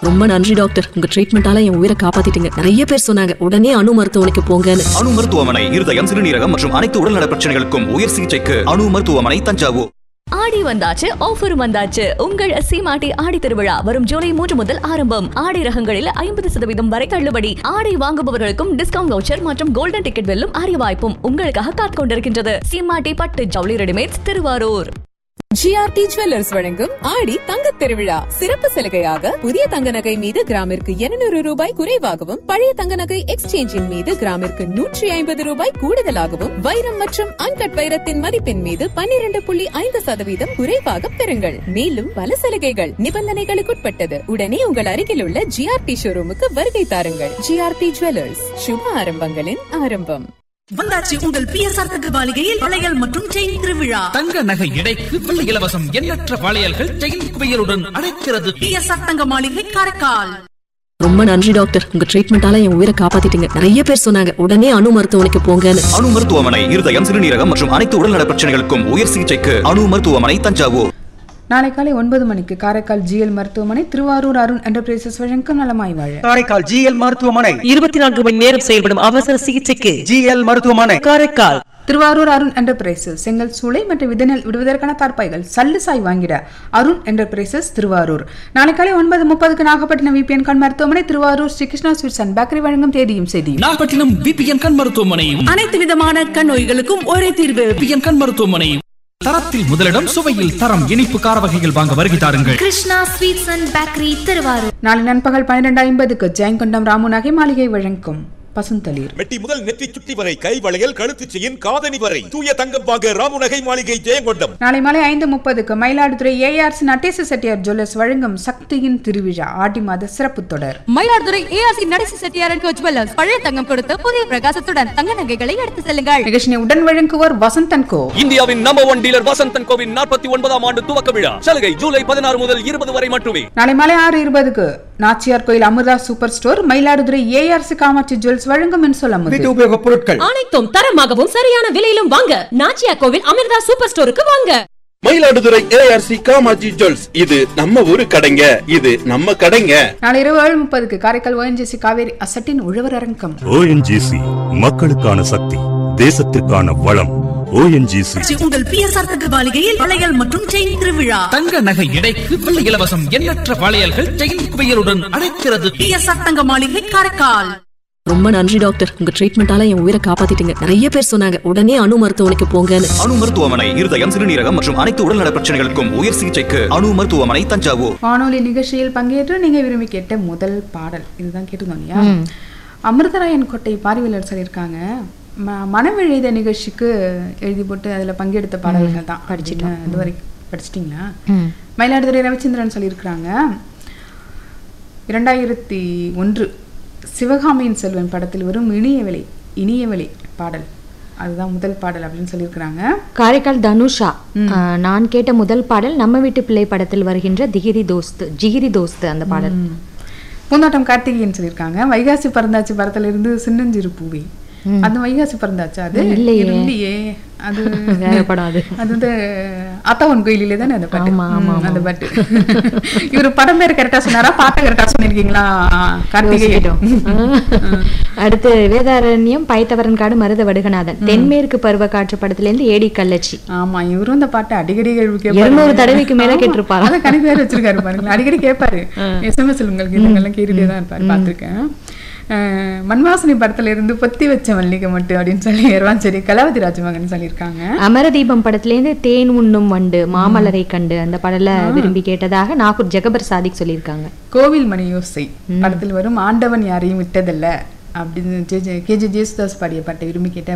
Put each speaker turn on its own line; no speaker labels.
ரொம்ப நன்றி டாக்டர் உங்க ட்ரீட்மெண்டால என் உயிரை காப்பாத்திட்டீங்க நிறைய பேர் சொன்னாங்க உடனே அணு மருத்துவமனைக்கு போங்கன்னு
அணு மருத்துவமனை இருதயம் சிறுநீரகம் மற்றும் அனைத்து உடல்நல பிரச்சனைகளுக்கும் உயர் சிகிச்சைக்கு அணு மருத்துவமனை தஞ்சாவூர்
ஆடி வந்தாச்சு ஆஃபரும் வந்தாச்சு உங்கள் சீமாட்டி ஆடி திருவிழா வரும் ஜூலை மூன்று முதல் ஆரம்பம் ஆடை ரகங்களில் ஐம்பது சதவீதம் வரை தள்ளுபடி ஆடை வாங்குபவர்களுக்கும் டிஸ்கவுண்ட் வவுச்சர் மற்றும் கோல்டன் டிக்கெட் வெல்லும் அரிய வாய்ப்பும் உங்களுக்காக காத்துக் கொண்டிருக்கின்றது சீமாட்டி பட்டு ஜவுளி ரெடிமேட்ஸ் திருவாரூர்
ஜிஆர்டி ஜுவல்லர்ஸ் வழங்கும் ஆடி தங்கத் திருவிழா சிறப்பு சலுகையாக புதிய தங்க நகை மீது கிராமிற்கு 200 ரூபாய் குறைவாகவும் பழைய தங்க நகை எக்ஸ்சேஞ்சின் மீது கிராமிற்கு நூற்றி ஐம்பது ரூபாய் கூடுதலாகவும் வைரம் மற்றும் அன்கட் வைரத்தின் மதிப்பின் மீது 12.5% புள்ளி ஐந்து சதவீதம் குறைவாக பெறுங்கள் மேலும் பல சலுகைகள் நிபந்தனைகளுக்குட்பட்டது உடனே உங்கள் அருகில் உள்ள ஜிஆர்டி ஷோரூமுக்கு வருகை தாருங்கள் ஜிஆர்டி ஜுவல்லர்ஸ் சுப ஆரம்பங்களின் ஆரம்பம்
வந்தாச்சு உங்கள் பிஎஸ்ஆர் தகவலிகையில் வளையல் மற்றும் செயின் திருவிழா
தங்க நகை எடைக்கு வெள்ளி இலவசம் எண்ணற்ற வளையல்கள் செயின் குவியலுடன் அழைக்கிறது
பிஎஸ்ஆர் தங்க மாளிகை காரைக்கால்
ரொம்ப நன்றி டாக்டர் உங்க ட்ரீட்மெண்டால என் உயிரை காப்பாத்திட்டீங்க நிறைய பேர் சொன்னாங்க உடனே அணு மருத்துவமனைக்கு போங்கன்னு
அணு மருத்துவமனை இருதயம் சிறுநீரகம் மற்றும் அனைத்து உடல்நல பிரச்சனைகளுக்கும் உயர் சிகிச்சைக்கு அணு மருத்துவமனை தஞ்சாவூர்
நாளை காலை ஒன்பது மணிக்கு காரைக்கால் ஜிஎல் மருத்துவமனை திருவாரூர் அருண் என்டர்பிரைசஸ் வழங்கும் நலமாய் வாழ
காரைக்கால் ஜிஎல் மருத்துவமனை
இருபத்தி நான்கு மணி நேரம் செயல்படும் அவசர சிகிச்சைக்கு
ஜிஎல் மருத்துவமனை
காரைக்கால்
திருவாரூர் அருண் என்டர்பிரைசஸ் செங்கல் சூளை மற்றும் விதநெல் விடுவதற்கான தார்ப்பாய்கள் சல்லு சாய் வாங்கிட அருண் என்டர்பிரைசஸ் திருவாரூர் நாளை காலை ஒன்பது முப்பதுக்கு நாகப்பட்டினம் விபிஎன் கண் மருத்துவமனை Thiruvarur Sri Krishna sweets and bakery வழங்கும் தேதியும் செய்தியும்
நாகப்பட்டினம் பிபிஎன் கண் மருத்துவமனையும்
அனைத்து விதமான கண் நோய்களுக்கும் ஒரே தீர்வு
பிபிஎன் கண் மருத்துவமனையும் தரத்தில் முதலிடம் சுவையில் தரம் இனிப்பு கார வகைகள் வாங்க வருகை தாருங்கள்
Krishna sweets and bakery Thiruvarur
நாளை நண்பகல் பன்னிரெண்டு ஐம்பதுக்கு ஜெயங்கொண்டம் ராமு நகை மாளிகை வழங்கும் பசுந்தளிர்
மெட்டி முதல் நெற்றி சுட்டி வரை கை வளையல் கழுத்து செயின் காதணி வரை தூய தங்கம் வாங்க ராமுநகை மாளிகை ஜெயங்கொண்டம்
நாளை மாலை ஐந்து முப்பதுக்கு மயிலாடுதுறை ஏஆர்சி நட்டேச செட்டியார் ஜுவல்லர்ஸ் வழங்கும் சக்தியின் திருவிழா ஆடி மாத சிறப்பு தொடர்
Mayiladuthurai ARC Nadesi Chettiar and jewellers பழைய தங்கம் கொடுத்து புதிய பிரகாசத்துடன் தங்க நகைகளை எடுத்து செல்லுங்கள்
நிகழ்ச்சியை உடன் வழங்குவோர் வசந்தன் கோ
இந்தியாவின் நம்பர் ஒன் டீலர் வசந்தன் கோவின் நாற்பத்தி ஒன்பதாம் ஆண்டு துவக்க விழா சலுகை ஜூலை பதினாறு முதல் இருபது வரை மட்டுமே
நாளை மாலை ஆறு இருபதுக்கு Nachiyar Koil Amudha super store Mayiladuthurai ARC Kamatchi jewels வழங்கும் மின்சொல்
வீட்டு உபயோகப் பொருட்கள்
அனைத்தும் தரமாகவும் சரியான விலையிலும் வாங்க நாச்சியா கோவில் அமிர்தா சூப்பர் ஸ்டோருக்கு வாங்க
மயிலாடுதுறை ஏஆர்சி காமாஜி ஜுவல்ஸ் இது நம்ம ஊரு கடைங்க இது நம்ம கடைங்க
நாளை இரவு ஏழு முப்பதுக்கு காரைக்கால் ஓஎன்ஜிசி காவேரி அசட்டின் உழவர் அரங்கம்
ஓஎன்ஜிசி மக்களுக்கான சக்தி தேசத்திற்கான வளம் ஓஎன்ஜிசி
உங்கள் பிஎஸ்ஆர் தகவலிகையில் வளையல் மற்றும் செயின் திருவிழா
தங்க நகை எடைக்கு வெள்ளி இலவசம் எண்ணற்ற வளையல்கள் செயின் குவியலுடன் அழைக்கிறது
பிஎஸ்ஆர் தங்க மாளிகை காரைக்கால்
ரொம்ப நன்றி டாக்டர் உங்க ட்ரீட்மெண்டால என் உயிரை காப்பாத்திட்டீங்க நிறைய பேர் சொன்னாங்க உடனே அணு மருத்துவமனைக்கு போங்கன்னு
அணு மருத்துவமனை இருதயம் சிறுநீரகம் மற்றும் அனைத்து உடல்நல பிரச்சனைகளுக்கும் உயர் சிகிச்சைக்கு அணு மருத்துவமனை தஞ்சாவூர்
வானொலி நிகழ்ச்சியில் பங்கேற்று நீங்க விரும்பி கேட்ட முதல் பாடல் இதுதான் கேட்டிருந்தோம் இல்லையா அமிர்தராயன் கோட்டை பார்வையாளர் சொல்லியிருக்காங்க ம- மனவெழுத நிகழ்ச்சிக்கு எழுதி போட்டு அதில் பங்கெடுத்த பாடல்கள் தான் படிச்சுட்டேன் இது வரைக்கும் படிச்சிட்டிங்களா மயிலாடுதுறை ரவிச்சந்திரன் சொல்லியிருக்கிறாங்க இரண்டாயிரத்தி ஒன்று சிவகாமியின் செல்வன் படத்தில் வரும் இனியவெளி இனியவெளி பாடல் அதுதான் முதல் பாடல் அப்படின்னு சொல்லியிருக்கிறாங்க
காரைக்கால் தனுஷா அஹ், நான் கேட்ட முதல் பாடல் நம்ம வீட்டு பிள்ளை படத்தில் வருகின்ற திகிரி தோஸ்து ஜிகிரி தோஸ்து அந்த பாடல்
பூந்தோட்டம் கார்த்திகேயன் சொல்லியிருக்காங்க வைகாசி பறந்தாச்சு படத்துல இருந்து சின்னஞ்சிறு பூவி அந்த வைகாசி பறந்தாச்சு அது
இல்லையே.
இல்லையே அது
வேற படம் அது.
அது வந்து அத்தவன் கோயிலிலே தானே அந்த பாட்டு
ஆமா, ஆமா,
ம், அந்த பாட்டு இவர் படம் பேர் கரெக்டா சொன்னாரா பாட்டை கரெக்டா சொன்னிருக்கீங்களா கார்த்திகேயன்
யோசிக்கிட்டோம். அடுத்து வேதாரண்யம் பைத்தவரன் காடு மருத வடுகநாதன் தென்மேற்கு பருவ காற்று படத்திலிருந்து ஏடி கள்ளச்சி
ஆமா இவரும் இந்த பாட்டை அடிக்கடி கேள்வி
இருநூறு தடவைக்கு மேல கேட்டிருப்பாராம்.
அதை கணக்கு வேற வச்சிருக்காரு பாருங்க அடிக்கடி கேட்பாரு எஸ்எம்எஸ் உங்களுக்கு இதெல்லாம் கேட்டுட்டே தான் இருப்பாரு பார்த்திருக்கேன் அஹ், மண்வாசனை படத்துல இருந்து பொத்தி வச்ச மல்லிகை மட்டும் அப்படின்னு சொல்லி சரி கலாவதி ராஜமகன் சொல்லியிருக்காங்க
அமரதீபம் படத்திலேருந்து தேன் உண்ணும் வண்டு மாமலரை கண்டு அந்த பாடலை விரும்பி கேட்டதாக நாகூர் ஜெகபர் சாதிக் சொல்லியிருக்காங்க
கோவில் மணி யோசை படத்தில் வரும் ஆண்டவன் யாரையும் விட்டதில்ல அப்படின்னு ஜே ஜே கேஜே ஜேசுதாஸ் பாடிய பாட்டை விரும்பி கேட்டேன்